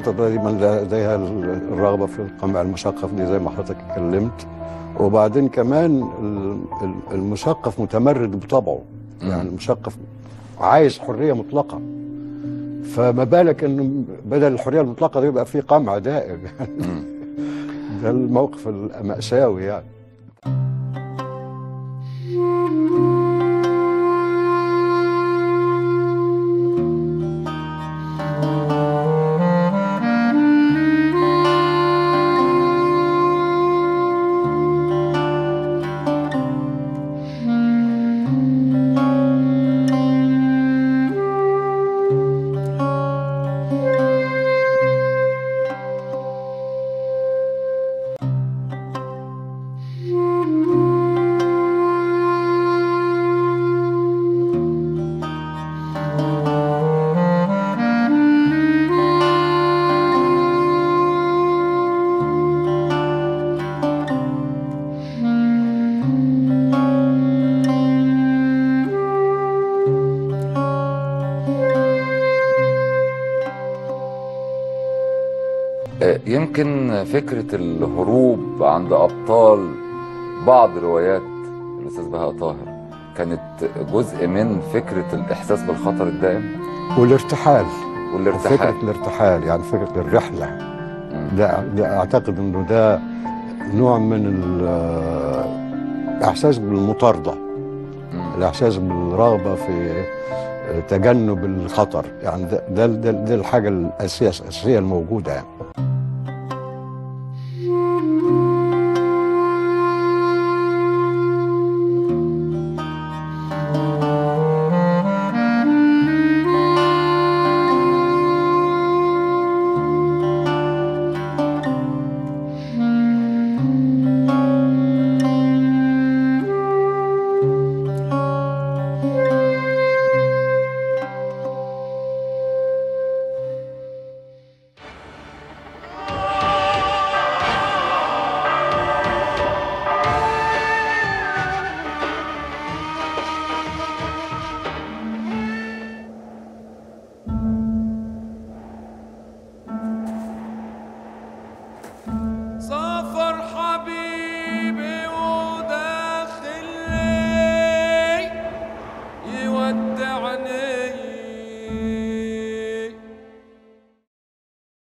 السلطه دايما لديها الرغبه في القمع المثقف دي زي ما حضرتك اتكلمت وبعدين كمان ال- ال- المثقف متمرد بطبعه يعني المثقف عايز حريه مطلقه فما بالك انه بدل الحريه المطلقه دي يبقى في قمع دائم يعني ده الموقف المأساوي يعني آه، يمكن فكرة الهروب عند أبطال بعض روايات الأستاذ بهاء طاهر كانت جزء من فكرة الإحساس بالخطر الدائم والارتحال والارتحال فكره الارتحال يعني فكره الرحله ده, ده اعتقد انه ده نوع من الاحساس بالمطارده الاحساس بالرغبه في تجنب الخطر يعني ده ده, ده, ده الحاجه الاساسيه الاساسيه الموجوده يعني سافر حبيبي وداخل لي يودعني